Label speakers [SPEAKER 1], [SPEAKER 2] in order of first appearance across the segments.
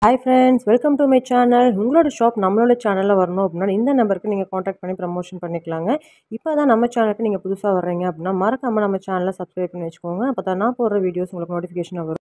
[SPEAKER 1] hi friends welcome to my channel உங்களோட shop நம்மளோட சேனலில் வரணும் அப்படின்னா இந்த நம்பருக்கு நீங்கள் காண்டாக்ட் பண்ணி ப்ரமோஷன் பண்ணிக்கலாங்க இப்போ தான் நம்ம சேனலுக்கு நீங்கள் புதுசாக வர்றீங்க அப்படின்னா மறக்காமல் நம்ம சேனலை சப்ஸ்கிரைப் பண்ணி வச்சுக்கோங்க அப்போ தான் நான் போடுற வீடியோஸ் உங்களுக்கு நோட்டிஃபிகேஷன் வரும்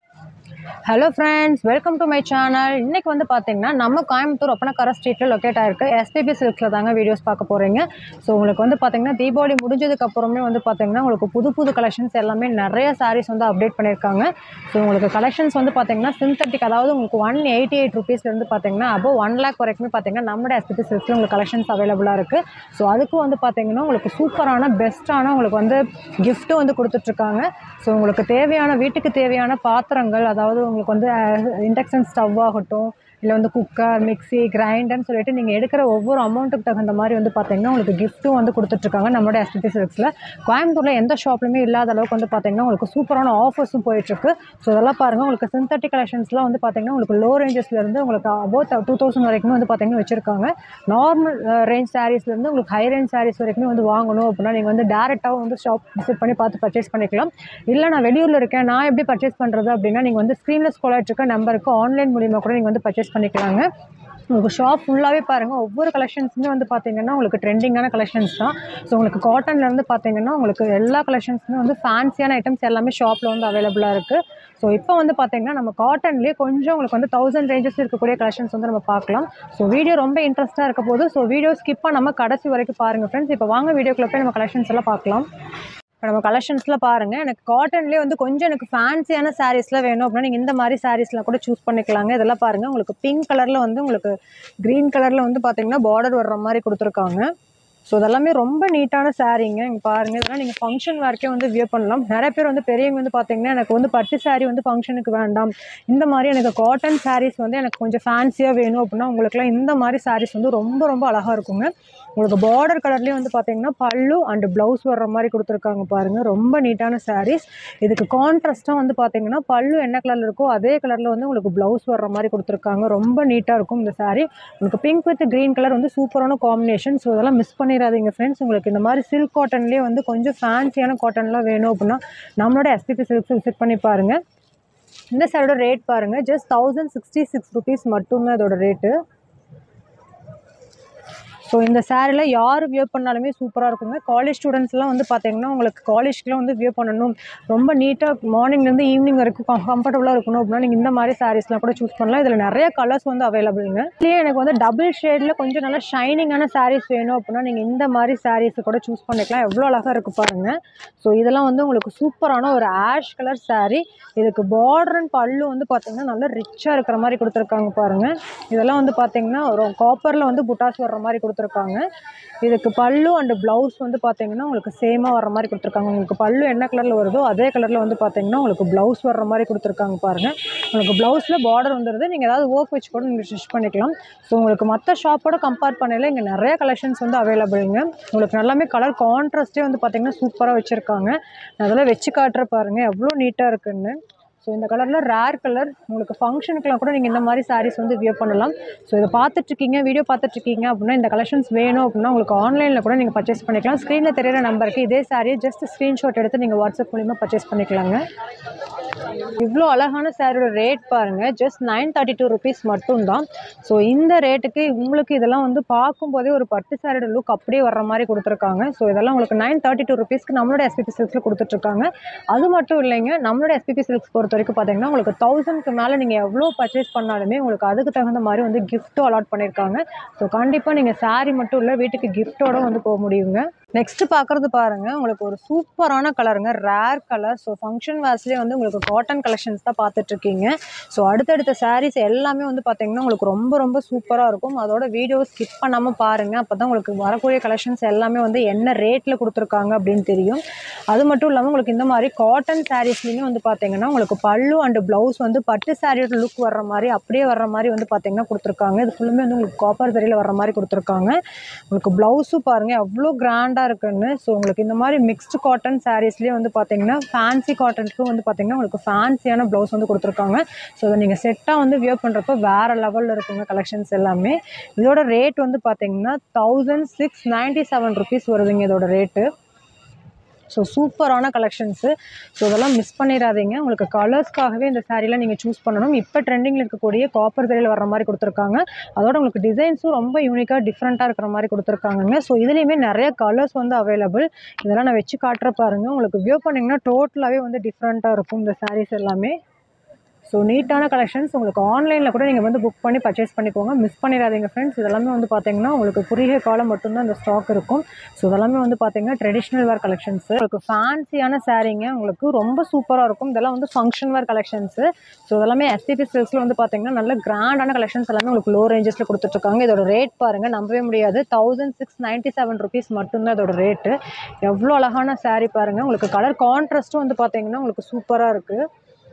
[SPEAKER 2] hello friends welcome to my channel இன்றைக்கி வந்து பார்த்தீங்கன்னா நம்ம கோயம்புத்தூர் ஒப்பனக்கரை ஸ்ட்ரீட்டில் லொக்கேட் ஆயிருக்கு எஸ்பிபி சில்க்ஸில் தாங்க வீடியோஸ் பார்க்க போகிறீங்க ஸோ உங்களுக்கு வந்து பார்த்தீங்கன்னா தீபாவளி முடிஞ்சதுக்கு அப்புறமே வந்து பார்த்தீங்கன்னா உங்களுக்கு புது புது கலெக்ஷன்ஸ் எல்லாமே நிறைய சாரீஸ் வந்து அப்டேட் பண்ணியிருக்காங்க ஸோ உங்களுக்கு கலெக்ஷன்ஸ் வந்து பார்த்தீங்கன்னா சிந்தட்டிக் அதாவது உங்களுக்கு ஒன் எயிட்டி எயிட் ருபீஸ்லேருந்து பார்த்தீங்கன்னா அபோ ஒன் லேக் வரைக்குமே பார்த்தீங்கன்னா நம்மளோட எஸ்பிபி சில்க்ஸில் உங்களுக்கு கலெக்ஷன்ஸ் அவைலபிளாக இருக்குது ஸோ அதுக்கும் வந்து பார்த்தீங்கன்னா உங்களுக்கு சூப்பரான பெஸ்ட்டான உங்களுக்கு வந்து கிஃப்ட்டும் வந்து கொடுத்துட்ருக்காங்க ஸோ உங்களுக்கு தேவையான வீட்டுக்கு தேவையான பாத்திரங்கள் அதாவது உங்களுக்கு வந்து இண்டக்ஷன் ஸ்டவ் ஆகட்டும் இல்லை வந்து குக்கர் மிக்ஸி கிரைண்டர்னு சொல்லிட்டு நீங்கள் எடுக்கிற ஒவ்வொரு அமௌண்ட்டுக்கு தகுந்த மாதிரி வந்து பார்த்தீங்கன்னா உங்களுக்கு கிஃப்ட்டும் வந்து கொடுத்துட்ருக்காங்க நம்மளோட எஸ்பிபி சில்க்ஸில் கோயம்புத்தூரில் எந்த ஷாப்லையுமே இல்லாத அளவுக்கு வந்து பார்த்தீங்கன்னா உங்களுக்கு சூப்பரான ஆஃபர்ஸும் போயிட்டுருக்கு ஸோ இதெல்லாம் பாருங்கள் உங்களுக்கு சிந்தட்டிக் கலெக்ஷன்ஸ்லாம் வந்து பார்த்தீங்கன்னா உங்களுக்கு லோ ரேஞ்சஸ்லேருந்து உங்களுக்கு அபவுட் டூ தௌசண்ட் வரைக்குமே வந்து பார்த்தீங்கன்னா வச்சுருக்காங்க நார்மல் ரேஞ்ச் சாரீஸ்லேருந்து உங்களுக்கு ஹை ரேஞ்ச் சாரீஸ் வரைக்குமே வந்து வாங்கணும் அப்படின்னா நீங்கள் வந்து டேரெக்டாகவும் வந்து ஷாப் விசிட் பண்ணி பார்த்து பர்ச்சேஸ் பண்ணிக்கலாம் இல்லை நான் வெளியூரில் இருக்கேன் நான் எப்படி பர்ச்சேஸ் பண்ணுறது அப்படின்னா நீங்கள் வந்து ஸ்க்ரீனில் ஸ்கோல் இருக்க நம்பருக்கு ஆன்லைன் மூலியமாக கூட நீங்கள் வந்து பர்ச்சேஸ் பண்ணிக்கலாங்க உங்களுக்கு ஷாப் ஃபுல்லாகவே பாருங்கள் ஒவ்வொரு கலெக்ஷன்ஸுமே வந்து பார்த்தீங்கன்னா உங்களுக்கு ட்ரெண்டிங்கான கலெக்ஷன்ஸ் தான் ஸோ உங்களுக்கு காட்டன்லேருந்து பார்த்தீங்கன்னா உங்களுக்கு எல்லா கலெக்ஷன்ஸுமே வந்து ஃபேன்சியான ஐட்டம்ஸ் எல்லாமே ஷாப்பில் வந்து அவைலபிளாக இருக்குது ஸோ இப்போ வந்து பார்த்தீங்கன்னா நம்ம காட்டன்லேயே கொஞ்சம் உங்களுக்கு வந்து தௌசண்ட் ரேஞ்சஸ் இருக்கக்கூடிய கலெக்ஷன்ஸ் வந்து நம்ம பார்க்கலாம் ஸோ வீடியோ ரொம்ப இன்ட்ரெஸ்ட்டாக இருக்க போது ஸோ வீடியோ ஸ்கிப் பண்ணாமல் கடைசி வரைக்கும் பாருங்கள் ஃப்ரெண்ட்ஸ் இப்போ வாங்க வீடியோக்குள்ளே போய் நம்ம கலெக்ஷன்ஸ் எல்லாம் பார்க்கலாம் இப்போ நம்ம கலெக்ஷன்ஸில் பாருங்கள் எனக்கு காட்டன்லேயே வந்து கொஞ்சம் எனக்கு ஃபேன்சியான சாரீஸ்லாம் வேணும் அப்படின்னா நீங்கள் இந்த மாதிரி சாரீஸ்லாம் கூட சூஸ் பண்ணிக்கலாங்க இதெல்லாம் பாருங்கள் உங்களுக்கு பிங்க் கலரில் வந்து உங்களுக்கு க்ரீன் கலரில் வந்து பார்த்தீங்கன்னா பார்டர் வர்ற மாதிரி கொடுத்துருக்காங்க ஸோ இதெல்லாமே ரொம்ப நீட்டான சாரீங்க இங்கே பாருங்கள் இதெல்லாம் நீங்கள் ஃபங்க்ஷன் வேர்க்கே வந்து வியர் பண்ணலாம் நிறைய பேர் வந்து பெரியவங்க வந்து பார்த்தீங்கன்னா எனக்கு வந்து பட்டு சாரீ வந்து ஃபங்க்ஷனுக்கு வேண்டாம் இந்த மாதிரி எனக்கு காட்டன் சாரீஸ் வந்து எனக்கு கொஞ்சம் ஃபேன்சியாக வேணும் அப்படின்னா உங்களுக்குலாம் இந்த மாதிரி சாரீஸ் வந்து ரொம்ப ரொம்ப அழகாக இருக்குங்க உங்களுக்கு பார்டர் கலர்லேயே வந்து பார்த்தீங்கன்னா பல்லு அண்டு ப்ளவுஸ் வர்ற மாதிரி கொடுத்துருக்காங்க பாருங்கள் ரொம்ப நீட்டான சாரீஸ் இதுக்கு கான்ட்ராஸ்ட்டாக வந்து பார்த்தீங்கன்னா பல்லு என்ன கலரில் இருக்கோ அதே கலரில் வந்து உங்களுக்கு ப்ளவுஸ் வர்ற மாதிரி கொடுத்துருக்காங்க ரொம்ப நீட்டாக இருக்கும் இந்த சாரீ உங்களுக்கு பிங்க் வித் க்ரீன் கலர் வந்து சூப்பரான காம்பினேஷன் ஸோ இதெல்லாம் மிஸ் பண்ணிடாதீங்க ஃப்ரெண்ட்ஸ் உங்களுக்கு இந்த மாதிரி சில்க் காட்டன்லேயே வந்து கொஞ்சம் ஃபேன்சியான காட்டன்லாம் வேணும் அப்படின்னா நம்மளோட எஸ்பிபி சில்க்ஸ் விசிட் பண்ணி பாருங்கள் இந்த சாரோட ரேட் பாருங்கள் just thousand sixty six rupees மட்டும்தான் இதோட ரேட்டு ஸோ இந்த சேரீல யார் வியர் பண்ணாலுமே சூப்பராக இருக்குங்க காலேஜ் ஸ்டூடெண்ட்ஸ்லாம் வந்து பார்த்தீங்கன்னா உங்களுக்கு காலேஜ்க்குலாம் வந்து வியர் பண்ணணும் ரொம்ப நீட்டாக மார்னிங்லேருந்து ஈவினிங் வரைக்கும் கம்ஃபர்டபுளாக இருக்கணும் அப்படின்னா நீங்கள் இந்த மாதிரி சாரீஸ்லாம் கூட சூஸ் பண்ணலாம் இதில் நிறைய கலர்ஸ் வந்து அவைலபிளுங்க இதுலேயே எனக்கு வந்து டபுள் ஷேடில் கொஞ்சம் நல்லா ஷைனிங்கான சாரீஸ் வேணும் அப்படின்னா நீங்கள் இந்த மாதிரி சாரீஸ் கூட சூஸ் பண்ணிக்கலாம் எவ்வளோ அழகாக இருக்குது பாருங்கள் ஸோ இதெல்லாம் வந்து உங்களுக்கு சூப்பரான ஒரு ஆஷ் கலர் சாரீ இதுக்கு பார்டர் அண்ட் பல்லு வந்து பார்த்தீங்கன்னா நல்லா ரிச்சாக இருக்கிற மாதிரி கொடுத்துருக்காங்க பாருங்கள் இதெல்லாம் வந்து பார்த்தீங்கன்னா ஒரு காப்பரில் வந்து புட்டாஸ் வர்ற மாதிரி கொடுத்துருக்காங்க இதுக்கு பல்லு அண்டு ப்ளவுஸ் வந்து பார்த்தீங்கன்னா உங்களுக்கு சேமாக வர மாதிரி கொடுத்துருக்காங்க உங்களுக்கு பல்லு என்ன கலரில் வருதோ அதே கலரில் வந்து பார்த்தீங்கன்னா உங்களுக்கு ப்ளவுஸ் வர்ற மாதிரி கொடுத்துருக்காங்க பாருங்கள் உங்களுக்கு ப்ளவுஸில் பார்டர் வந்துடுது நீங்கள் ஏதாவது ஒர்க் வச்சு கூட நீங்கள் ஸ்டிச் பண்ணிக்கலாம் ஸோ உங்களுக்கு மற்ற ஷாப்போட கம்பேர் பண்ணல இங்கே நிறைய கலெக்ஷன்ஸ் வந்து அவைலபிளுங்க உங்களுக்கு நல்லாமே கலர் கான்ட்ராஸ்ட்டே வந்து பார்த்தீங்கன்னா சூப்பராக வச்சுருக்காங்க நான் அதெல்லாம் வச்சு காட்டுற பாருங்கள் எவ்வளோ நீட்டாக இருக்குன்னு ஸோ இந்த கலரில் ரேர் கலர் உங்களுக்கு ஃபங்க்ஷனுக்குலாம் கூட நீங்கள் இந்த மாதிரி சாரீஸ் வந்து வியர் பண்ணலாம் ஸோ இதை பார்த்துட்ருக்கீங்க வீடியோ பார்த்துட்ருக்கீங்க அப்படின்னா இந்த கலெக்ஷன்ஸ் வேணும் அப்படின்னா உங்களுக்கு ஆன்லைனில் கூட நீங்கள் பர்ச்சேஸ் பண்ணிக்கலாம் ஸ்க்ரீனில் தெரியிற நம்பருக்கு இதே சாரியை ஜஸ்ட் ஸ்க்ரீன்ஷாட் எடுத்து நீங்கள் வாட்ஸ்அப் மூலிமா பர்ச்சேஸ் பண்ணிக்கலாங்க இவ்வளோ அழகான சாரியோட ரேட் பாருங்கள் just nine thirty two rupees மட்டும்தான் ஸோ இந்த ரேட்டுக்கு உங்களுக்கு இதெல்லாம் வந்து பார்க்கும்போதே ஒரு பட்டு சாரியோட லுக் அப்படியே வர்ற மாதிரி கொடுத்துருக்காங்க ஸோ இதெல்லாம் உங்களுக்கு நைன் தேர்ட்டி டூ ருபீஸ்க்கு நம்மளோட எஸ்பிபி சில்க்ஸில் கொடுத்துட்ருக்காங்க அது மட்டும் இல்லைங்க நம்மளோட எஸ்பிபி சில்க்ஸ் பொறுத்த வரைக்கும் பார்த்தீங்கன்னா உங்களுக்கு தௌசண்ட்க்கு மேலே நீங்கள் எவ்வளோ பர்ச்சேஸ் பண்ணாலுமே உங்களுக்கு அதுக்கு தகுந்த மாதிரி வந்து கிஃப்ட்டும் அலாட் பண்ணியிருக்காங்க ஸோ கண்டிப்பாக நீங்கள் சாரீ மட்டும் இல்லை வீட்டுக்கு கிஃப்ட்டோட வந்து போக முடியுங்க நெக்ஸ்ட் பார்க்குறது பாருங்கள் உங்களுக்கு ஒரு சூப்பரான கலருங்க ரேர் கலர் ஸோ ஃபங்க்ஷன் வேர்ஸ்லேயே வந்து உங்களுக்கு காட்டன் கலெக்ஷன்ஸ் தான் பார்த்துட்ருக்கீங்க ஸோ அடுத்தடுத்த சாரீஸ் எல்லாமே வந்து பார்த்தீங்கன்னா உங்களுக்கு ரொம்ப ரொம்ப சூப்பராக இருக்கும் அதோட வீடியோ ஸ்கிப் பண்ணாமல் பாருங்கள் அப்போ தான் உங்களுக்கு வரக்கூடிய கலெக்ஷன்ஸ் எல்லாமே வந்து என்ன ரேட்டில் கொடுத்துருக்காங்க அப்படின்னு தெரியும் அது மட்டும் இல்லாமல் உங்களுக்கு இந்த மாதிரி காட்டன் சாரீஸ்லேயுமே வந்து பார்த்தீங்கன்னா உங்களுக்கு பல்லு அண்டு ப்ளவுஸ் வந்து பட்டு சாரியோட லுக் வர்ற மாதிரி அப்படியே வர்ற மாதிரி வந்து பார்த்தீங்கன்னா கொடுத்துருக்காங்க இது ஃபுல்லுமே வந்து உங்களுக்கு காப்பர் சரியில் வர்ற மாதிரி கொடுத்துருக்காங்க உங்களுக்கு ப்ளவுஸும் பாருங்கள் எவ்வளோ கிராண்டாக இருக்குன்னு ஸோ உங்களுக்கு இந்த மாதிரி மிக்ஸ்டு காட்டன் சாரீஸ்லேயே வந்து பார்த்தீங்கன்னா ஃபேன்சி காட்டனுக்கும் வந்து பார்த்தீங்கன்னா உங்களுக்கு ஃபேன்சியான ப்ளவுஸ் வந்து கொடுத்துருக்காங்க ஸோ அதை நீங்கள் செட்டாக வந்து வியர் பண்ணுறப்ப வேறு லெவலில் இருக்குங்க கலெக்ஷன்ஸ் எல்லாமே இதோட ரேட் வந்து பார்த்தீங்கன்னா thousand six ninety seven rupees வருதுங்க இதோட ரேட்டு ஸோ சூப்பரான கலெக்ஷன்ஸு ஸோ இதெல்லாம் மிஸ் பண்ணிடாதீங்க உங்களுக்கு கலர்ஸ்க்காகவே இந்த சாரீலாம் நீங்கள் சூஸ் பண்ணணும் இப்போ ட்ரெண்டிங்கில் இருக்கக்கூடிய காப்பர் சரியில் வர மாதிரி கொடுத்துருக்காங்க அதோட உங்களுக்கு டிசைன்ஸும் ரொம்ப யூனிக்காக டிஃப்ரெண்ட்டாக இருக்கிற மாதிரி கொடுத்துருக்காங்கங்க ஸோ இதுலேயுமே நிறைய கலர்ஸ் வந்து அவைலபிள் இதெல்லாம் நான் வச்சு காட்டுற பாருங்க உங்களுக்கு வியூ பண்ணிங்கன்னா டோட்டலாகவே வந்து டிஃப்ரெண்ட்டாக இருக்கும் இந்த சாரீஸ் எல்லாமே ஸோ நீட்டான கலெக்ஷன்ஸ் உங்களுக்கு ஆன்லைனில் கூட நீங்கள் வந்து புக் பண்ணி பர்ச்சேஸ் பண்ணிக்கோங்க மிஸ் பண்ணிடாதீங்க ஃப்ரெண்ட்ஸ் இதெல்லாமே வந்து பார்த்தீங்கன்னா உங்களுக்கு குறுகிய காலம் மட்டும்தான் இந்த ஸ்டாக் இருக்கும் ஸோ இதெல்லாமே வந்து பார்த்தீங்கன்னா ட்ரெடிஷ்னல் வேர் கலெக்ஷன்ஸ் உங்களுக்கு ஃபேன்சியான சாரீங்க உங்களுக்கு ரொம்ப சூப்பராக இருக்கும் இதெல்லாம் வந்து ஃபங்க்ஷன் வேர் கலெக்ஷன்ஸு ஸோ இதெல்லாமே எஸ்டிபி சில்க்ஸில் வந்து பார்த்தீங்கன்னா நல்ல கிராண்டான கலெக்ஷன்ஸ் எல்லாமே உங்களுக்கு லோ ரேஞ்சஸில் கொடுத்துட்ருக்காங்க இதோட ரேட் பாருங்கள் நம்பவே முடியாது thousand six ninety seven rupees மட்டும்தான் இதோட ரேட்டு எவ்வளோ அழகான saree பாருங்கள் உங்களுக்கு கலர் கான்ட்ராஸ்ட்டும் வந்து பார்த்தீங்கன்னா உங்களுக்கு சூப்பராக இருக்குது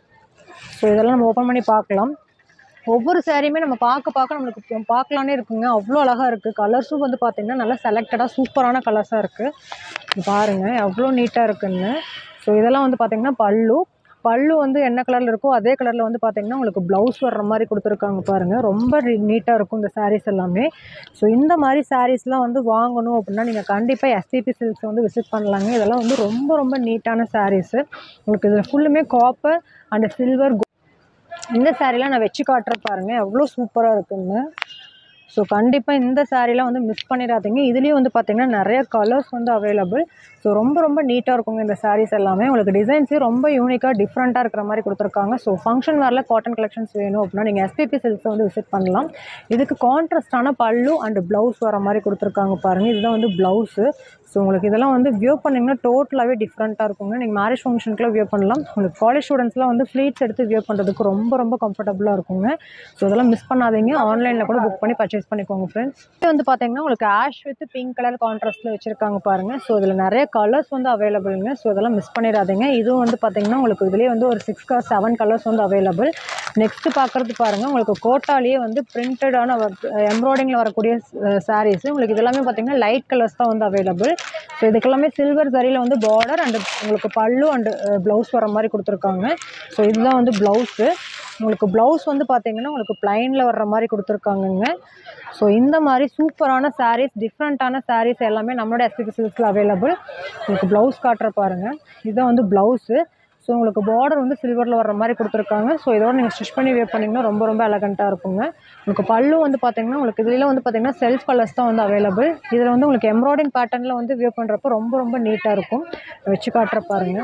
[SPEAKER 2] ஸோ இதெல்லாம் நம்ம ஓப்பன் பண்ணி பார்க்கலாம் ஒவ்வொரு சாரியுமே நம்ம பார்க்க பார்க்க நம்மளுக்கு பா- பார்க்கலானே இருக்குங்க அவ்வளோ அழகாக இருக்குது கலர்ஸும் வந்து பார்த்திங்கன்னா நல்லா செலக்டடாக சூப்பரான கலர்ஸாக இருக்குது பாருங்கள் எவ்வளோ நீட்டாக இருக்குன்னு ஸோ இதெல்லாம் வந்து பார்த்திங்கன்னா பல்லு பல்லு வந்து என்ன கலரில் இருக்கோ அதே கலரில் வந்து பார்த்திங்கன்னா உங்களுக்கு ப்ளவுஸ் வர்ற மாதிரி கொடுத்துருக்காங்க பாருங்கள் ரொம்ப நீட்டாக இருக்கும் இந்த sarees எல்லாமே ஸோ இந்த மாதிரி சாரீஸ்லாம் வந்து வாங்கணும் அப்படின்னா நீங்கள் கண்டிப்பாக எஸ்டிபி சில்க்ஸ் வந்து விசிட் பண்ணலாங்க இதெல்லாம் வந்து ரொம்ப ரொம்ப நீட்டான சாரீஸு உங்களுக்கு இதில் ஃபுல்லுமே காப்பர் அண்ட் சில்வர் இந்த சாரீலாம் நான் வச்சு காட்டுறேன் பாருங்க எவ்வளோ சூப்பராக இருக்குன்னு ஸோ கண்டிப்பாக இந்த சாரீலாம் வந்து மிஸ் பண்ணிடாதீங்க இதுலேயும் வந்து பார்த்திங்கன்னா நிறைய கலர்ஸ் வந்து அவைலபிள் ஸோ ரொம்ப ரொம்ப நீட்டாக இருக்குங்க இந்த சாரீஸ் எல்லாமே உங்களுக்கு டிசைன்ஸே ரொம்ப யூனிக்காக டிஃப்ரெண்ட்டாக இருக்கிற மாதிரி கொடுத்துருக்காங்க ஸோ ஃபங்க்ஷன் வேரில் காட்டன் கலெக்ஷன்ஸ் வேணும் அப்படின்னா நீங்கள் எஸ்பிபி சில்க்ஸை வந்து விசிட் பண்ணலாம் இதுக்கு கான்ட்ராஸ்டான பல்லு அண்ட் ப்ளவுஸ் வர மாதிரி கொடுத்துருக்காங்க பாருங்கள் இதுதான் வந்து ப்ளவுஸு ஸோ உங்களுக்கு இதெல்லாம் வந்து வியூ பண்ணிங்கன்னா டோட்டலாகவே டிஃப்ரெண்ட்டாக இருக்குங்க நீங்கள் மேரேஜ் ஃபங்க்ஷனுக்குலாம் வியூ பண்ணலாம் உங்களுக்கு காலேஜ் ஸ்டூடெண்ட்ஸ்லாம் வந்து ஃப்ளீட்ஸ் எடுத்து வியூ பண்ணுறதுக்கு ரொம்ப ரொம்ப கம்ஃபர்டபுளாக இருக்குங்க ஸோ இதெல்லாம் மிஸ் பண்ணாதீங்க ஆன்லைனில் கூட புக் பண்ணி பர்ச்சேஸ் பண்ணிக்கோங்க ஃப்ரெண்ட்ஸ் இது வந்து பார்த்தீங்கன்னா உங்களுக்கு ஆஷ் வித் பிங்க் கலர் கான்ட்ராஸ்ட்டில் வச்சுருக்காங்க பாருங்கள் ஸோ இதில் நிறைய கலர்ஸ் வந்து அவைலபிளுங்க ஸோ இதெல்லாம் மிஸ் பண்ணிடாதீங்க இதுவும் வந்து பார்த்தீங்கன்னா உங்களுக்கு இதுலேயே வந்து ஒரு சிக்ஸ் கலர் செவன் கலர்ஸ் வந்து அவைலபிள் நெக்ஸ்ட்டு பார்க்குறது பாருங்கள் உங்களுக்கு கோட்டாலேயே வந்து பிரிண்டடான எம்ப்ராய்டிங்கில் வரக்கூடிய சாரீஸ் உங்களுக்கு இதெல்லாமே பார்த்தீங்கன்னா லைட் கலர்ஸ் தான் வந்து அவைலபிள் ஸோ இதுக்கெல்லாமே சில்வர் சரியில் வந்து பார்டர் அண்ட் உங்களுக்கு பல்லு அண்டு ப்ளவுஸ் வர மாதிரி கொடுத்துருக்காங்க ஸோ இதுதான் வந்து ப்ளவுஸு உங்களுக்கு ப்ளவுஸ் வந்து பார்த்தீங்கன்னா உங்களுக்கு ப்ளைனில் வர்ற மாதிரி கொடுத்துருக்காங்கங்க ஸோ இந்த மாதிரி சூப்பரான சாரீஸ் டிஃப்ரெண்ட்டான சாரீஸ் எல்லாமே நம்மளோட எஸ்பிபி சில்க்ஸில் அவைலபிள் உங்களுக்கு ப்ளவுஸ் காட்டுற பாருங்கள் இதுதான் வந்து ப்ளவுஸு ஸோ உங்களுக்கு பார்டர் வந்து சில்வரில் வர்ற மாதிரி கொடுத்துருக்காங்க ஸோ இதோட நீங்கள் ஸ்டிச் பண்ணி வேர் பண்ணிங்கன்னா ரொம்ப ரொம்ப எலகண்ட்டாக இருக்குங்க உங்களுக்கு பல்லு வந்து பார்த்தீங்கன்னா உங்களுக்கு இதில் வந்து பார்த்தீங்கன்னா செல்ஃப் கலர்ஸ் தான் வந்து அவைலபிள் இதில் வந்து உங்களுக்கு எம்ப்ராய்டிங் பேட்டர்னில் வந்து வியூ பண்ணுறப்ப ரொம்ப ரொம்ப நீட்டாக இருக்கும் வச்சு காட்டுற பாருங்கள்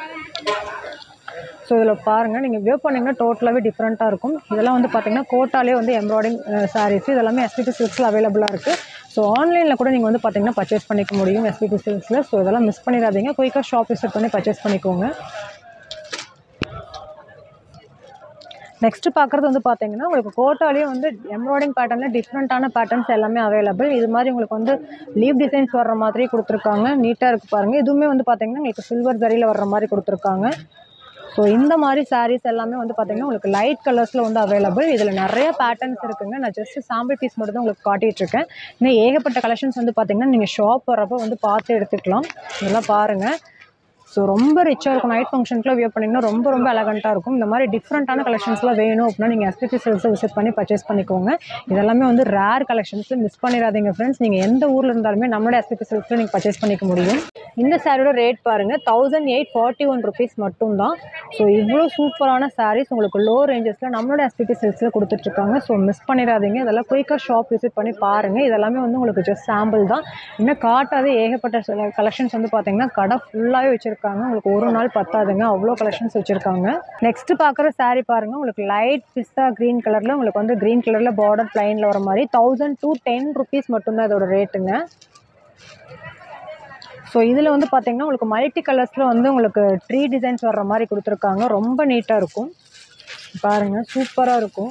[SPEAKER 2] ஸோ இதில் பாருங்கள் நீங்கள் வியூ பண்ணிங்கன்னா டோட்டலாகவே டிஃப்ரெண்ட்டாக இருக்கும் இதெல்லாம் வந்து பார்த்தீங்கன்னா கோட்டாலே வந்து எம்ப்ராய்டிங் சாரீஸ் இதெல்லாமே எஸ்பிபி சில்க்ஸில் அவைலபிளாக இருக்குது ஸோ ஆன்லைனில் கூட நீங்கள் வந்து பார்த்தீங்கன்னா பர்ச்சேஸ் பண்ணிக்க முடியும் எஸ்பிபி சில்க்ஸில் ஸோ இதெல்லாம் மிஸ் பண்ணிடாதீங்க குயிக்காக ஷாப் விசிட் பண்ணி பர்ச்சேஸ் பண்ணிக்கோங்க நெக்ஸ்ட் பார்க்குறது வந்து பார்த்தீங்கன்னா உங்களுக்கு கோட்டாலேயே வந்து எம்ப்ராய்டிங் பேட்டர்னில் டிஃப்ரெண்ட்டான பேட்டர்ன்ஸ் எல்லாமே அவைலபிள் இது மாதிரி உங்களுக்கு வந்து லீவ் டிசைன்ஸ் வர்ற மாதிரி கொடுத்துருக்காங்க நீட்டாக இருக்குது பாருங்கள் இதுவுமே வந்து பார்த்தீங்கன்னா உங்களுக்கு சில்வர் ஜரியில் வர்ற மாதிரி கொடுத்துருக்காங்க ஸோ இந்த மாதிரி sarees எல்லாமே வந்து பார்த்தீங்கன்னா உங்களுக்கு லைட் கலர்ஸில் வந்து அவைலபிள் இதில் நிறைய பேட்டர்ன்ஸ் இருக்குங்க நான் ஜஸ்ட் சாம்பிள் பீஸ் மட்டும் தான் உங்களுக்கு காட்டிகிட்டு இருக்கேன் இன்னும் ஏகப்பட்ட கலெக்ஷன்ஸ் வந்து பார்த்தீங்கன்னா நீங்கள் ஷாப் வர்றப்போ வந்து பார்த்து எடுத்துக்கலாம் இதெல்லாம் பாருங்கள் ஸோ ரொம்ப ரிச்சாக இருக்கும் நைட் ஃபங்க்ஷனுக்குலாம் வியர் பண்ணிங்கன்னா ரொம்ப ரொம்ப எலகண்ட்டாக இருக்கும் இந்த மாதிரி டிஃப்ரெண்ட்டான கலெக்ஷன்ஸ்லாம் வேணும் அப்படின்னா நீங்கள் எஸ்பிபி சில்க்ஸை விசிட் பண்ணி பர்ச்சேஸ் பண்ணிக்கோங்க இதெல்லாமே வந்து ரேர் கலெக்ஷன்ஸ் மிஸ் பண்ணிடாதீங்க ஃப்ரெண்ட்ஸ் நீங்கள் எந்த ஊரில் இருந்தாலுமே நம்மளோட எஸ்பிபி சில்க்ஸில் நீங்கள் பர்ச்சேஸ் பண்ணிக்க முடியும் இந்த சாரியோட ரேட் பாருங்கள் thousand eight forty one rupees மட்டும்தான் ஸோ இவ்வளோ சூப்பரான sarees உங்களுக்கு லோ ரேஞ்சஸில் நம்மளோட எஸ்பிபி சில்க்ஸில் கொடுத்துட்ருக்காங்க ஸோ மிஸ் பண்ணிடாதீங்க இதெல்லாம் குயிக்காக ஷாப் விசிட் பண்ணி பாருங்கள் இதெல்லாமே வந்து உங்களுக்கு ஜஸ்ட் சாம்பிள் தான் இன்னும் காட்டாத ஏகப்பட்ட சில கலெக்ஷன்ஸ் வந்து பார்த்தீங்கன்னா கடை ஃபுல்லாகவே வச்சுருக்காங்க உங்களுக்கு ஒரு நாள் பத்தாதுங்க அவ்வளோ கலெக்ஷன்ஸ் வச்சுருக்காங்க நெக்ஸ்ட் பார்க்குற saree பாருங்கள் உங்களுக்கு லைட் பிஸ்தா க்ரீன் கலரில் உங்களுக்கு வந்து க்ரீன் கலரில் பார்டர் ப்ளைனில் வர மாதிரி தௌசண்ட் டூ டென் ருபீஸ் மட்டும்தான் இதோட ரேட்டுங்க ஸோ இதில் வந்து பார்த்தீங்கன்னா உங்களுக்கு மல்டி கலர்ஸில் வந்து உங்களுக்கு ட்ரீ டிசைன்ஸ் வர்ற மாதிரி கொடுத்துருக்காங்க ரொம்ப நீட்டாக இருக்கும் பாருங்கள் சூப்பராக இருக்கும்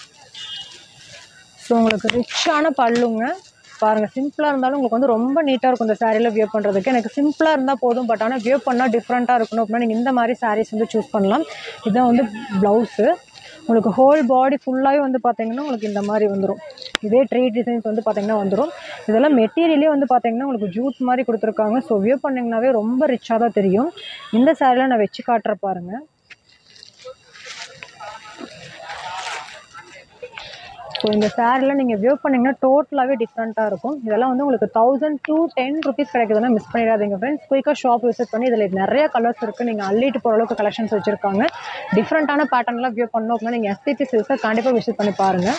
[SPEAKER 2] ஸோ உங்களுக்கு ரிச்சான பல்லுங்க பாருங்கள் சிம்பிளாக இருந்தாலும் உங்களுக்கு வந்து ரொம்ப நீட்டாக இருக்கும் இந்த சாரியில் வியர் பண்ணுறதுக்கு எனக்கு சிம்பிளாக இருந்தால் போதும் பட் ஆனால் வியர் பண்ணால் டிஃப்ரெண்ட்டாக இருக்கணும் அப்படின்னா நீங்கள் இந்த மாதிரி சாரீஸ் வந்து சூஸ் பண்ணலாம் இதுதான் வந்து ப்ளவுஸு உங்களுக்கு ஹோல் பாடி ஃபுல்லாகவே வந்து பார்த்தீங்கன்னா உங்களுக்கு இந்த மாதிரி வந்துடும் இதே ட்ரீ டிசைன்ஸ் வந்து பார்த்தீங்கன்னா வந்துடும் இதெல்லாம் மெட்டீரியலே வந்து பார்த்தீங்கன்னா உங்களுக்கு ஜூட் மாதிரி கொடுத்துருக்காங்க ஸோ வியர் பண்ணிங்கனாவே ரொம்ப ரிச்சாக தான் தெரியும் இந்த சாரியில் நான் வச்சு காட்டுற பாருங்கள் ஸோ இந்த சாரியில் நீங்கள் வியூ பண்ணிங்கன்னா டோட்டலாகவே டிஃப்ரெண்ட்டாக இருக்கும் இதெல்லாம் வந்து உங்களுக்கு தௌசண்ட் டூ டென் ருபீஸ் கிடைக்குதுன்னா மிஸ் பண்ணிடாதீங்க ஃப்ரெண்ட்ஸ் குயிக்காக ஷாப் விசிட் பண்ணி இதில் நிறைய கலர்ஸ் இருக்குது நீங்கள் அள்ளிட்டு போகிற அளவுக்கு கலெக்ஷன்ஸ் வச்சுருக்காங்க டிஃப்ரெண்ட்டான பேட்டர்ன்லாம் வியூ பண்ணோம் அப்படின்னா நீங்கள் எஸ்டிபி சில்ஸை கண்டிப்பாக விசிட் பண்ணி பாருங்கள்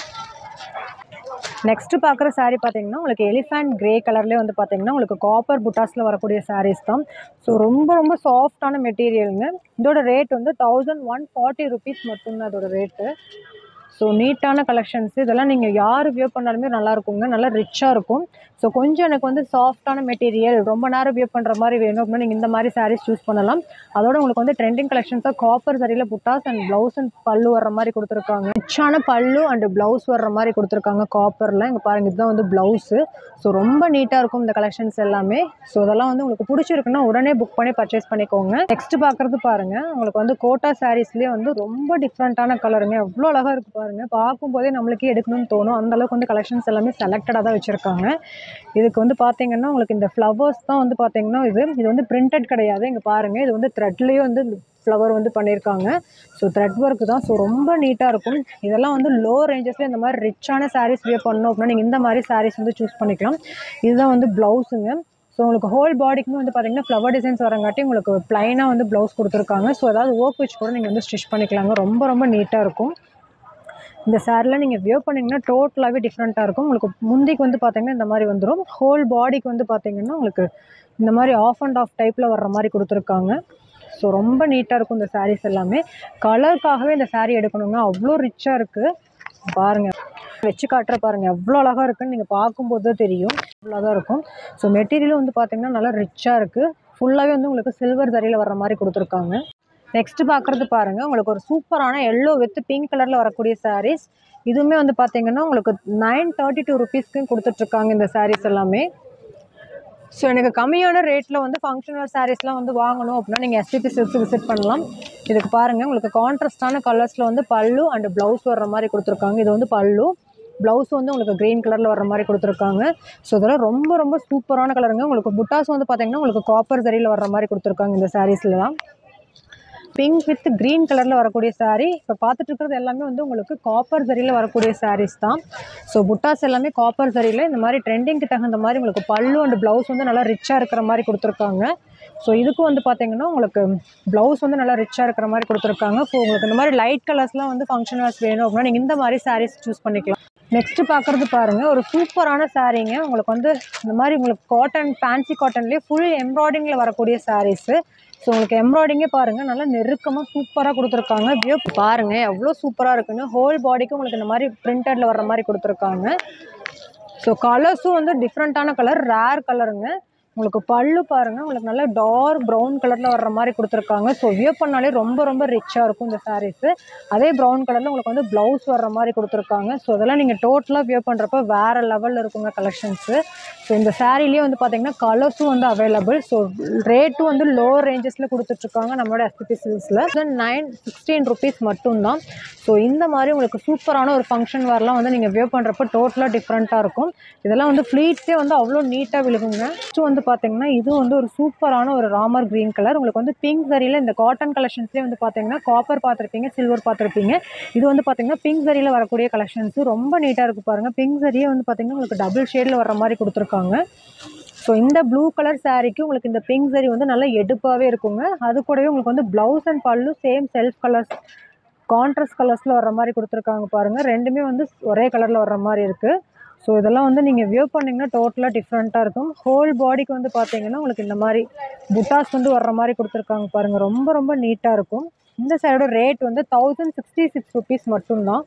[SPEAKER 2] நெக்ஸ்ட் பார்க்குற saree பார்த்தீங்கன்னா உங்களுக்கு எலிஃபண்ட் கிரே கலர்லேயே வந்து பார்த்தீங்கன்னா உங்களுக்கு காப்பர் புட்டாஸில் வரக்கூடிய sarees தான் ஸோ ரொம்ப ரொம்ப சாஃப்டான மெட்டீரியலுங்க இதோட ரேட் வந்து தௌசண்ட் ஒன் ஃபார்ட்டி ருபீஸ் மட்டும்தான் அதோட ரேட்டு ஸோ நீட்டான கலெக்ஷன்ஸ் இதெல்லாம் நீங்கள் யார் வியூ பண்ணாலுமே நல்லா இருக்குங்க நல்லா ரிச்சாக இருக்கும் ஸோ கொஞ்சம் எனக்கு வந்து சாஃப்டான மெட்டீரியல் ரொம்ப நேரம் வியூ பண்ணுற மாதிரி வேணும் அப்படின்னா நீங்கள் இந்த மாதிரி சாரீஸ் சூஸ் பண்ணலாம் அதோட உங்களுக்கு வந்து ட்ரெண்டிங் கலெக்ஷன்ஸாக காப்பர் சரியில் புட்டாஸ் அண்ட் ப்ளவுஸ் அண்ட் பல்லு வர்ற மாதிரி கொடுத்துருக்காங்க ரிச்சான பல்லு அண்ட் ப்ளவுஸ் வர்ற மாதிரி கொடுத்துருக்காங்க காப்பரில் இங்கே பாருங்கள் இதுதான் வந்து ப்ளவுஸு ஸோ ரொம்ப நீட்டாக இருக்கும் இந்த கலெக்ஷன்ஸ் எல்லாமே ஸோ இதெல்லாம் வந்து உங்களுக்கு பிடிச்சிருக்குன்னா உடனே புக் பண்ணி பர்ச்சேஸ் பண்ணிக்கோங்க நெக்ஸ்ட் பார்க்குறது பாருங்கள் உங்களுக்கு வந்து கோட்டா சாரீஸ்லேயே வந்து ரொம்ப டிஃப்ரெண்ட்டான கலருங்க எவ்வளோ அழகாக இருக்குது பாருங்கள் பார்க்கும்போதே நம்மளுக்கே எடுக்கணும்னு தோணும் அந்த அளவுக்கு வந்து கலெக்ஷன்ஸ் எல்லாமே செலக்டடாக தான் வச்சுருக்காங்க இதுக்கு வந்து பார்த்தீங்கன்னா உங்களுக்கு இந்த ஃப்ளவர்ஸ் தான் வந்து பார்த்தீங்கன்னா இது இது வந்து பிரிண்டட் கிடையாது இங்கே பாருங்கள் இது வந்து த்ரெட்லேயே வந்து ஃப்ளவர் வந்து பண்ணியிருக்காங்க ஸோ த்ரெட் ஒர்க் தான் ஸோ ரொம்ப நீட்டாக இருக்கும் இதெல்லாம் வந்து லோ ரேஞ்சஸில் இந்த மாதிரி ரிச்சான சாரீஸ் வியர் பண்ணோம் அப்படின்னா நீங்கள் இந்த மாதிரி சாரீஸ் வந்து சூஸ் பண்ணிக்கலாம் இதுதான் வந்து ப்ளவுஸுங்க ஸோ உங்களுக்கு ஹோல் பாடிக்குமே வந்து பார்த்தீங்கன்னா ஃப்ளவர் டிசைன்ஸ் வரங்காட்டி உங்களுக்கு ப்ளைனாக வந்து ப்ளவுஸ் கொடுத்துருக்காங்க ஸோ ஏதாவது ஒர்க் வச்சு கூட நீங்கள் வந்து ஸ்டிச் பண்ணிக்கலாங்க ரொம்ப ரொம்ப நீட்டாக இருக்கும் இந்த சாரியில் நீங்கள் வியர் பண்ணிங்கன்னா டோட்டலாகவே டிஃப்ரெண்ட்டாக இருக்கும் உங்களுக்கு முந்திக்கு வந்து பார்த்தீங்கன்னா இந்த மாதிரி வந்துடும் ஹோல் பாடிக்கு வந்து பார்த்தீங்கன்னா உங்களுக்கு இந்த மாதிரி ஆஃப் அண்ட் ஆஃப் டைப்பில் வர்ற மாதிரி கொடுத்துருக்காங்க ஸோ ரொம்ப நீட்டாக இருக்கும் இந்த சாரீஸ் எல்லாமே கலருக்காகவே இந்த saree எடுக்கணுங்க அவ்வளோ ரிச்சாக இருக்குது பாருங்கள் வச்சு காட்டுற பாருங்கள் எவ்வளோ அழகாக இருக்குன்னு நீங்கள் பார்க்கும்போது தான் தெரியும் இவ்வளோ தான் இருக்கும் ஸோ மெட்டீரியலும் வந்து பார்த்தீங்கன்னா நல்லா ரிச்சாக இருக்குது ஃபுல்லாகவே வந்து உங்களுக்கு சில்வர் தறியில் வர்ற மாதிரி கொடுத்துருக்காங்க நெக்ஸ்ட் பார்க்குறது பாருங்கள் உங்களுக்கு ஒரு சூப்பரான எல்லோ வித் பிங்க் கலரில் வரக்கூடிய sarees இதுவுமே வந்து பார்த்தீங்கன்னா உங்களுக்கு நைன் தேர்ட்டி டூ ருபீஸ்க்கு கொடுத்துட்ருக்காங்க இந்த sarees எல்லாமே ஸோ எனக்கு கம்மியான ரேட்டில் வந்து ஃபங்க்ஷனல் சாரீஸ்லாம் வந்து வாங்கணும் அப்படின்னா நீங்கள் எஸ்டிபி சில்க்ஸ் விசிட் பண்ணலாம் இதுக்கு பாருங்கள் உங்களுக்கு கான்ட்ராஸ்டான கலர்ஸில் வந்து பல்லு அண்ட் ப்ளவுஸ் வர்ற மாதிரி கொடுத்துருக்காங்க இது வந்து பல்லு ப்ளவுஸ் வந்து உங்களுக்கு க்ரீன் கலரில் வர மாதிரி கொடுத்துருக்காங்க ஸோ இதெல்லாம் ரொம்ப ரொம்ப சூப்பரான கலருங்க உங்களுக்கு புட்டாஸ் வந்து பார்த்தீங்கன்னா உங்களுக்கு காப்பர் சரியில் வர்ற மாதிரி கொடுத்துருக்காங்க இந்த சாரீஸ்லாம் பிங்க் வித் க்ரீன் கலரில் வரக்கூடிய saree இப்போ பார்த்துட்டு இருக்கிறது எல்லாமே வந்து உங்களுக்கு காப்பர் சரியில் வரக்கூடிய sarees தான் ஸோ புட்டாஸ் எல்லாமே காப்பர் சரியில் இந்த மாதிரி ட்ரெண்டிங்க்கு தகுந்த மாதிரி உங்களுக்கு பல்லு அண்ட் ப்ளவுஸ் வந்து நல்லா ரிச்சாக இருக்கிற மாதிரி கொடுத்துருக்காங்க ஸோ இதுக்கும் வந்து பார்த்தீங்கன்னா உங்களுக்கு ப்ளவுஸ் வந்து நல்லா ரிச்சாக இருக்கிற மாதிரி கொடுத்துருக்காங்க ஸோ உங்களுக்கு இந்த மாதிரி லைட் கலர்ஸ்லாம் வந்து ஃபங்க்ஷன் வேர்ஸ் வேணும் அப்படின்னா நீங்கள் இந்த மாதிரி sarees சூஸ் பண்ணிக்கலாம் நெக்ஸ்ட்டு பார்க்குறது பாருங்கள் ஒரு சூப்பரான சாரீங்க உங்களுக்கு வந்து இந்த மாதிரி உங்களுக்கு காட்டன் ஃபேன்சி காட்டன்லேயே ஃபுல் எம்ப்ராய்டிங்கில் வரக்கூடிய சாரீஸு ஸோ உங்களுக்கு எம்ப்ராய்டிங்கே பாருங்கள் நல்லா நெருக்கமாக சூப்பராக கொடுத்துருக்காங்க வியூ பாருங்கள் எவ்வளோ சூப்பராக இருக்குன்னு ஹோல் பாடிக்கும் உங்களுக்கு இந்த மாதிரி பிரிண்டடில் வர்ற மாதிரி கொடுத்துருக்காங்க ஸோ கலர்ஸும் வந்து டிஃப்ரெண்ட்டான கலர் ரேர் கலருங்க உங்களுக்கு பல்லு பாருங்கள் உங்களுக்கு நல்லா டார்க் ப்ரௌன் கலரில் வர்ற மாதிரி கொடுத்துருக்காங்க ஸோ வியர் பண்ணாலே ரொம்ப ரொம்ப ரிச்சாக இருக்கும் இந்த சாரீஸு அதே ப்ரௌன் கலரில் உங்களுக்கு வந்து ப்ளவுஸ் வர்ற மாதிரி கொடுத்துருக்காங்க ஸோ அதெல்லாம் நீங்கள் டோட்டலாக வியர் பண்ணுறப்ப வேறு லெவலில் இருக்குங்க கலெக்ஷன்ஸு ஸோ இந்த சாரீலேயே வந்து பார்த்தீங்கன்னா கலர்ஸும் வந்து அவைலபிள் ஸோ ரேட்டும் வந்து லோ ரேஞ்சஸில் கொடுத்துட்ருக்காங்க நம்மளோட எஸ்பிபி சில்ஸில் நைன் சிக்ஸ்டீன் ருபீஸ் மட்டும்தான் ஸோ இந்த மாதிரி உங்களுக்கு சூப்பரான ஒரு ஃபங்க்ஷன் வரலாம் வந்து நீங்கள் வியர் பண்ணுறப்ப டோட்டலாக டிஃப்ரெண்ட்டாக இருக்கும் இதெல்லாம் வந்து ஃப்ளீட்ஸே வந்து அவ்வளோ நீட்டாக விழுகுங்க நெக்ஸ்ட் வந்து பார்த்தீங்கன்னா இது வந்து ஒரு சூப்பரான ஒரு ராமர் க்ரீன் கலர் உங்களுக்கு வந்து பிங்க் சரியில் இந்த காட்டன் கலெக்ஷன்ஸ்லேயே வந்து பார்த்தீங்கன்னா காப்பர் பார்த்துருப்பீங்க சில்வர் பார்த்துருப்பீங்க இது வந்து பார்த்தீங்கன்னா பிங்க் சரியில் வரக்கூடிய கலெக்ஷன்ஸ் ரொம்ப நீட்டாக இருக்குது பாருங்கள் பிங்க் சரியே வந்து பார்த்தீங்கன்னா உங்களுக்கு டபுள் ஷேடில் வர மாதிரி கொடுத்துருக்காங்க ஸோ இந்த ப்ளூ கலர் சாரீக்கு உங்களுக்கு இந்த பிங்க் சரி வந்து நல்லா எடுப்பாகவே இருக்குங்க அது கூடவே உங்களுக்கு வந்து blouse and pallu same self colours contrast கலர்ஸில் வர மாதிரி கொடுத்துருக்காங்க பாருங்கள் ரெண்டுமே வந்து ஒரே கலரில் வர்ற மாதிரி இருக்குது ஸோ இதெல்லாம் வந்து நீங்கள் வியூ பண்ணிங்கன்னா டோட்டலாக டிஃப்ரெண்ட்டாக இருக்கும் ஹோல் பாடிக்கு வந்து பார்த்தீங்கன்னா உங்களுக்கு இந்த மாதிரி புட்டாஸ் வந்து வர்ற மாதிரி கொடுத்துருக்காங்க பாருங்கள் ரொம்ப ரொம்ப நீட்டாக இருக்கும் இந்த சைடோட ரேட் வந்து தௌசண்ட் சிக்ஸ்டி சிக்ஸ் ருபீஸ் மட்டும்தான்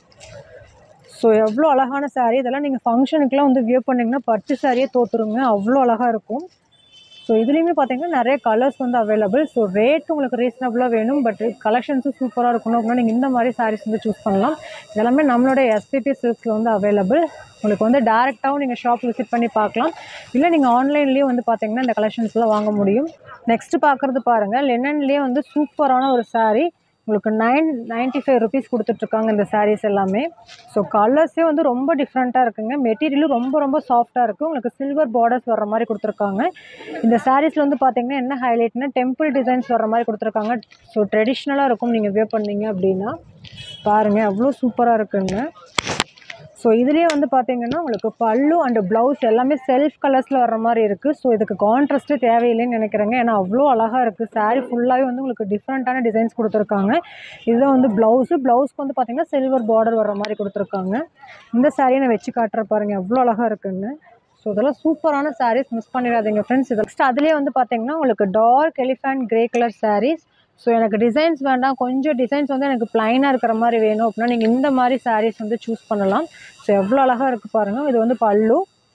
[SPEAKER 2] ஸோ எவ்வளோ அழகான saree இதெல்லாம் நீங்கள் ஃபங்க்ஷனுக்குலாம் வந்து வியூ பண்ணிங்கன்னா பட்டு சாரியே தோற்றுருங்க அவ்வளோ அழகாக இருக்கும் ஸோ இதுலேயுமே பார்த்தீங்கன்னா நிறைய கலர்ஸ் வந்து அவைலபிள் ஸோ ரேட் உங்களுக்கு ரீசனபுளாக வேணும் பட் கலெக்ஷன்ஸும் சூப்பராக இருக்கணும் அப்படின்னா நீங்கள் இந்த மாதிரி சாரீஸ் வந்து சூஸ் பண்ணலாம் இதெல்லாமே நம்மளோட எஸ்பிபி சில்க்ஸில் வந்து அவைலபிள் உங்களுக்கு வந்து டேரெக்டாகவும் நீங்கள் ஷாப் விசிட் பண்ணி பார்க்கலாம் இல்லை நீங்கள் ஆன்லைன்லேயும் வந்து பார்த்தீங்கன்னா இந்த கலெக்ஷன்ஸ்லாம் வாங்க முடியும் நெக்ஸ்ட்டு பார்க்குறது பாருங்கள் லெனன்லேயே வந்து சூப்பரான ஒரு saree உங்களுக்கு நைன் நைன்ட்டி ஃபைவ் ருபீஸ் கொடுத்துட்ருக்காங்க இந்த sarees எல்லாமே ஸோ கலர்ஸே வந்து ரொம்ப டிஃப்ரெண்ட்டாக இருக்குங்க மெட்டீரியலும் ரொம்ப ரொம்ப சாஃப்டாக இருக்குது உங்களுக்கு சில்வர் பார்டர்ஸ் வர்ற மாதிரி கொடுத்துருக்காங்க இந்த சாரீஸில் வந்து பார்த்தீங்கன்னா என்ன ஹைலைட்னா டெம்பிள் டிசைன்ஸ் வர்ற மாதிரி கொடுத்துருக்காங்க ஸோ ட்ரெடிஷ்னலாக இருக்கும் நீங்கள் வியர் பண்ணீங்க அப்படின்னா பாருங்கள் அவ்வளோ சூப்பராக இருக்குங்க ஸோ இதுலேயே வந்து பார்த்தீங்கன்னா உங்களுக்கு பல்லு அண்ட் ப்ளவுஸ் எல்லாமே செல்ஃப் கலர்ஸில் வர்ற மாதிரி இருக்குது ஸோ இதுக்கு கான்ட்ராஸ்ட்டே தேவையில்லைன்னு நினைக்கிறேங்க ஏன்னா அவ்வளோ அழகாக இருக்குது saree ஃபுல்லாகவே வந்து உங்களுக்கு டிஃப்ரெண்ட்டான டிசைன்ஸ் கொடுத்துருக்காங்க இதுதான் வந்து ப்ளவுஸு ப்ளவுஸ்க்கு வந்து பார்த்தீங்கன்னா சில்வர் பார்டர் வர்ற மாதிரி கொடுத்துருக்காங்க இந்த சாரியை நான் வச்சு காட்டுற பாருங்க எவ்வளோ அழகாக இருக்குன்னு ஸோ இதெல்லாம் சூப்பரான சாரீஸ் மிஸ் பண்ணிடாதீங்க ஃப்ரெண்ட்ஸ் இது நெக்ஸ்ட் அதுலேயே வந்து பார்த்தீங்கன்னா உங்களுக்கு dark elephant grey colour sarees so எனக்கு டிசைன்ஸ் வேண்டாம் கொஞ்சம் டிசைன்ஸ் வந்து எனக்கு ப்ளைனாக இருக்கிற மாதிரி வேணும் அப்படின்னா நீங்கள் இந்த மாதிரி சாரீஸ் வந்து சூஸ் பண்ணலாம் ஸோ எவ்வளோ அழகாக இருக்குது பாருங்கள் இது வந்து பல்லு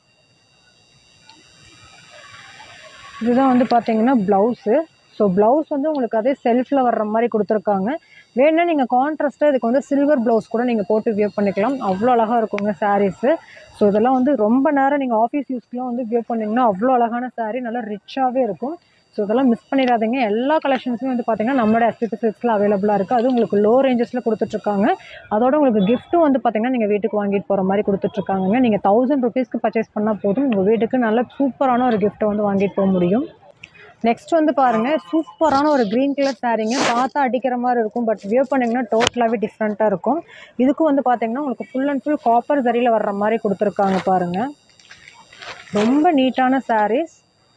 [SPEAKER 2] இதுதான் வந்து பார்த்தீங்கன்னா ப்ளவுஸு ஸோ ப்ளவுஸ் வந்து உங்களுக்கு அதே செல்ஃபில் வர்ற மாதிரி கொடுத்துருக்காங்க வேணும்னா நீங்கள் கான்ட்ராஸ்ட்டாக இதுக்கு வந்து சில்வர் ப்ளவுஸ் கூட நீங்கள் போட்டு வியர் பண்ணிக்கலாம் அவ்வளோ அழகாக இருக்குங்க சாரீஸு ஸோ இதெல்லாம் வந்து ரொம்ப நேரம் நீங்கள் ஆஃபீஸ் யூஸ்க்குலாம் வந்து வியர் பண்ணிங்கன்னா அவ்வளோ அழகான saree நல்லா ரிச்சாகவே இருக்கும் ஸோ இதெல்லாம் மிஸ் பண்ணிடாதீங்க எல்லா கலெக்ஷன்ஸுமே வந்து பார்த்தீங்கன்னா நம்மளோட எஸ்பிபி சில்க்ஸில் அவைலபிளாக இருக்குது அதுவும் உங்களுக்கு லோ ரேஞ்சஸில் கொடுத்துட்ருக்காங்க அதோட உங்களுக்கு கிஃப்ட்டும் வந்து பார்த்தீங்கன்னா நீங்கள் வீட்டுக்கு வாங்கிட்டு போகிற மாதிரி கொடுத்துட்ருக்காங்க நீங்கள் தௌசண்ட் ருபீஸ்க்கு பர்ச்சேஸ் பண்ணால் போதும் உங்கள் வீட்டுக்கு நல்ல சூப்பரான ஒரு கிஃப்ட்டை வந்து வாங்கிட்டு போக முடியும் நெக்ஸ்ட் வந்து பாருங்க சூப்பரான ஒரு க்ரீன் கலர் சாரீங்க பார்த்தா அடிக்கிற மாதிரி இருக்கும் பட் வியர் பண்ணிங்கன்னா டோட்டலாகவே டிஃப்ரெண்ட்டாக இருக்கும் இதுக்கும் வந்து பார்த்தீங்கன்னா உங்களுக்கு ஃபுல் அண்ட் ஃபுல் காப்பர் சரியில் வர்ற மாதிரி கொடுத்துருக்காங்க பாருங்க ரொம்ப நீட்டான sarees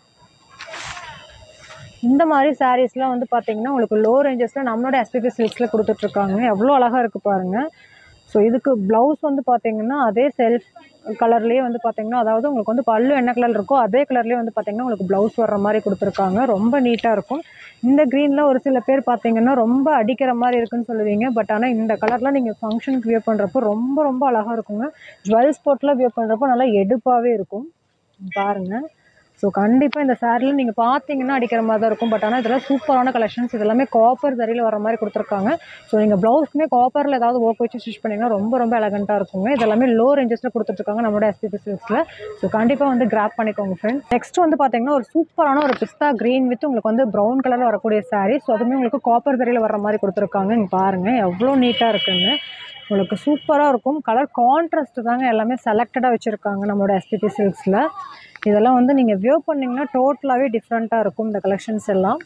[SPEAKER 2] இந்த மாதிரி சாரீஸ்லாம் வந்து பார்த்தீங்கன்னா உங்களுக்கு லோ ரேஞ்சஸில் நம்மளோட எஸ்பிபி சில்க்ஸில் கொடுத்துட்ருக்காங்க எவ்வளோ அழகாக இருக்குது பாருங்கள் ஸோ இதுக்கு ப்ளவுஸ் வந்து பார்த்தீங்கன்னா அதே செல்ஃப் கலர்லேயே வந்து பார்த்தீங்கன்னா அதாவது உங்களுக்கு வந்து பல்லு என்ன கலர் இருக்கோ அதே கலர்லேயே வந்து பார்த்தீங்கன்னா உங்களுக்கு ப்ளவுஸ் வர்ற மாதிரி கொடுத்துருக்காங்க ரொம்ப நீட்டாக இருக்கும் இந்த க்ரீனில் ஒரு சில பேர் பார்த்தீங்கன்னா ரொம்ப அடிக்கிற மாதிரி இருக்குன்னு சொல்லுவீங்க பட் ஆனால் இந்த கலர்லாம் நீங்கள் ஃபங்க்ஷனுக்கு வியர் பண்ணுறப்போ ரொம்ப ரொம்ப அழகாக இருக்குங்க ஜுவல்ஸ் போட்டுலாம் வியர் பண்ணுறப்போ நல்லா எடுப்பாகவே இருக்கும் பாருங்கள் ஸோ கண்டிப்பாக இந்த சாரியில் நீங்கள் பார்த்தீங்கன்னா அடிக்கிற மாதிரி தான் இருக்கும் பட் ஆனால் இதெல்லாம் சூப்பரான கலெக்ஷன்ஸ் இதெல்லாமே காப்பர் சரியில் வர மாதிரி கொடுத்துருக்காங்க ஸோ நீங்கள் ப்ளவுஸ்க்குமே காப்பரில் ஏதாவது ஒர்க் வச்சு ஸ்டிச் பண்ணிங்கன்னா ரொம்ப ரொம்ப எலகண்ட்டாக இருக்குங்க இதெல்லாமே லோ ரேஞ்சஸில் கொடுத்துட்ருக்காங்க நம்மளோட எஸ்பிபி சில்க்ஸில் ஸோ கண்டிப்பாக வந்து கிராப் பண்ணிக்கோங்க ஃப்ரெண்ட்ஸ் நெக்ஸ்ட் வந்து பார்த்தீங்கன்னா ஒரு சூப்பரான ஒரு பிஸ்தா க்ரீன் வித் உங்களுக்கு வந்து ப்ரௌன் கலரில் வரக்கூடிய saree ஸோ அதுவுமே உங்களுக்கு காப்பர் சரியில் வர மாதிரி கொடுத்துருக்காங்க இங்கே பாருங்கள் எவ்வளோ நீட்டாக இருக்குன்னு உங்களுக்கு சூப்பராக இருக்கும் கலர் கான்ட்ராஸ்ட் தாங்க எல்லாமே செலக்டடாக வச்சுருக்காங்க நம்மளோட எஸ்பிபி சில்க்ஸில் இதெல்லாம் வந்து நீங்கள் வியூ பண்ணிங்கன்னா டோட்டலாகவே டிஃப்ரெண்ட்டாக இருக்கும் இந்த கலெக்ஷன்ஸ் எல்லாம்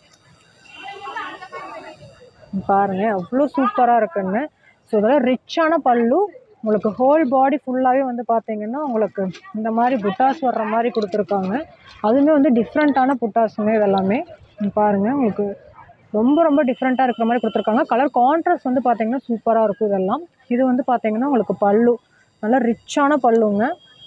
[SPEAKER 2] பாருங்கள் அவ்வளோ சூப்பராக இருக்குன்னு ஸோ இதெல்லாம் ரிச்சான பல்லு உங்களுக்கு ஹோல் பாடி ஃபுல்லாகவே வந்து பார்த்தீங்கன்னா உங்களுக்கு இந்த மாதிரி புட்டாஸ் வர்ற மாதிரி கொடுத்துருக்காங்க அதுவுமே வந்து டிஃப்ரெண்ட்டான புட்டாஸுங்க இதெல்லாமே இங்க பாருங்க உங்களுக்கு ரொம்ப ரொம்ப டிஃப்ரெண்ட்டாக இருக்கிற மாதிரி கொடுத்துருக்காங்க கலர் கான்ட்ராஸ்ட் வந்து பார்த்தீங்கன்னா சூப்பராக இருக்கும் இதெல்லாம் இது வந்து பார்த்தீங்கன்னா உங்களுக்கு பல்லு நல்லா ரிச்சான பல்லுங்க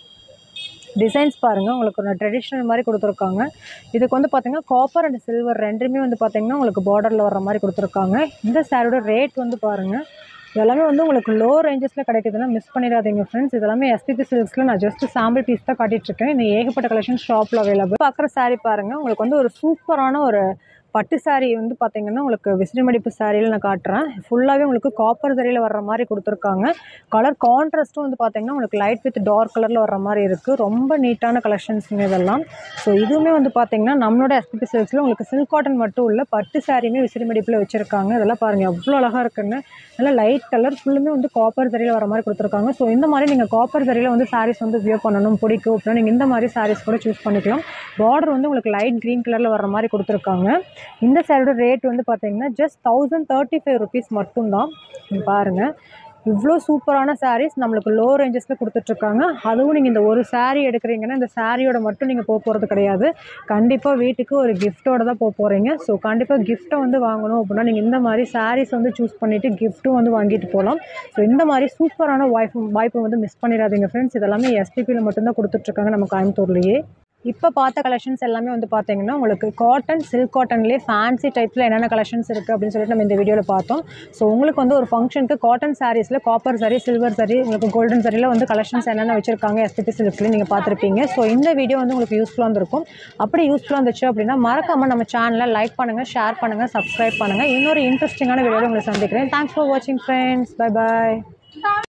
[SPEAKER 2] டிசைன்ஸ் பாருங்கள் உங்களுக்கு ஒரு ட்ரெடிஷ்னல் மாதிரி கொடுத்துருக்காங்க இதுக்கு வந்து பார்த்தீங்கன்னா காப்பர் அண்ட் சில்வர் ரெண்டுமே வந்து பார்த்தீங்கன்னா உங்களுக்கு பார்டரில் வர மாதிரி கொடுத்துருக்காங்க இந்த சாரியோட ரேட் வந்து பாருங்கள் இதெல்லாமே வந்து உங்களுக்கு லோ ரேஞ்சஸில் கிடைக்குதுன்னா மிஸ் பண்ணிடாதீங்க ஃப்ரெண்ட்ஸ் இதெல்லாமே எஸ்பிபி சில்க்ஸில் நான் ஜஸ்ட் சாம்பிள் பீஸ் தான் காட்டிகிட்ருக்கேன் இந்த ஏகப்பட்ட கலெக்ஷன் ஷாப்பில் அவைலபிள் பார்க்குற saree பாருங்கள் உங்களுக்கு வந்து ஒரு சூப்பரான ஒரு பட்டு saree வந்து பார்த்தீங்கன்னா உங்களுக்கு விசிறி மடிப்பு சாரியில் நான் காட்டுறேன் ஃபுல்லாகவே உங்களுக்கு காப்பர் சரியில் வர்ற மாதிரி கொடுத்துருக்காங்க கலர் கான்ட்ராஸ்ட்டும் வந்து பார்த்தீங்கன்னா உங்களுக்கு லைட் வித் டார்க் கலரில் வர்ற மாதிரி இருக்குது ரொம்ப நீட்டான கலெக்ஷன்ஸுங்க இதெல்லாம் ஸோ இதுவுமே வந்து பார்த்தீங்கன்னா நம்மளோட எஸ்பிபி சில்க்ஸில் உங்களுக்கு சில்க் காட்டன் மட்டும் இல்லை பட்டு சாரியுமே விசிறி மடிப்பில் வச்சுருக்காங்க இதெல்லாம் பாருங்கள் எவ்வளோ அழகாக இருக்குன்னு நல்லா லைட் கலர் ஃபுல்லுமே வந்து காப்பர் சரியில் வர மாதிரி கொடுத்துருக்காங்க ஸோ இந்த மாதிரி நீங்கள் காப்பர் சரியில் வந்து சாரீஸ் வந்து வியர் பண்ணணும் பிடிக்கும் அப்படின்னா நீங்கள் இந்த மாதிரி சாரீஸ் கூட சூஸ் பண்ணிக்கலாம் பார்டர் வந்து உங்களுக்கு லைட் க்ரீன் கலரில் வர மாதிரி கொடுத்துருக்காங்க இந்த சாரியோட ரேட் வந்து பார்த்தீங்கன்னா just thousand thirty five rupees மட்டும்தான் இங்க பாருங்கள் இவ்வளோ சூப்பரான sarees நம்மளுக்கு லோ ரேஞ்சஸில் கொடுத்துட்ருக்காங்க அதுவும் நீங்கள் இந்த ஒரு saree எடுக்கிறீங்கன்னா இந்த சாரியோட மட்டும் நீங்கள் போக போகிறது கிடையாது கண்டிப்பாக வீட்டுக்கு ஒரு கிஃப்ட்டோட தான் போக போகிறீங்க ஸோ கண்டிப்பாக கிஃப்ட்டை வந்து வாங்கணும் அப்படின்னா நீங்கள் இந்த மாதிரி sarees வந்து சூஸ் பண்ணிவிட்டு கிஃப்ட்டும் வந்து வாங்கிட்டு போகலாம் ஸோ இந்த மாதிரி சூப்பரான வாய்ப்பு வாய்ப்பை வந்து மிஸ் பண்ணிடாதீங்க ஃப்ரெண்ட்ஸ் இதெல்லாமே எஸ்டிபியில் மட்டும்தான் கொடுத்துட்ருக்காங்க நம்ம கோயம்புத்தூர்லேயே இப்போ பார்த்த கலெக்ஷன்ஸ் எல்லாமே வந்து பார்த்தீங்கன்னா உங்களுக்கு காட்டன் சில்க் காட்டன்லேயே ஃபேன்சி டைப்ஸில் என்னென்ன கலெக்ஷன்ஸ் இருக்குது அப்படின்னு சொல்லிட்டு நம்ம இந்த வீடியோவில் பார்த்தோம் ஸோ உங்களுக்கு வந்து ஒரு ஃபங்க்ஷனுக்கு காட்டன் சாரீஸில் காப்பர் சாரி சில்வர் சாரி உங்களுக்கு கோல்டன் சாரியில் வந்து கலெக்ஷன்ஸ் என்னென்ன வச்சிருக்காங்க எஸ்பிபி சில்க்லேயும் நீங்கள் பார்த்துருப்பீங்க ஸோ இந்த வீடியோ வந்து உங்களுக்கு யூஸ்ஃபுல்லாக இருந்திருக்கும் அப்படி யூஸ்ஃபுல்லாக இருந்துச்சு அப்படின்னா மறக்காமல் நம்ம சேனலை லைக் பண்ணுங்கள் ஷேர் பண்ணுங்கள் சப்ஸ்கிரைப் பண்ணுங்கள் இன்னொரு இன்ட்ரெஸ்டிங்கான வீடியோவில் உங்களை சந்திக்கிறேன் தேங்க்ஸ் ஃபார் வாட்சிங் ஃப்ரெண்ட்ஸ் பை பாய்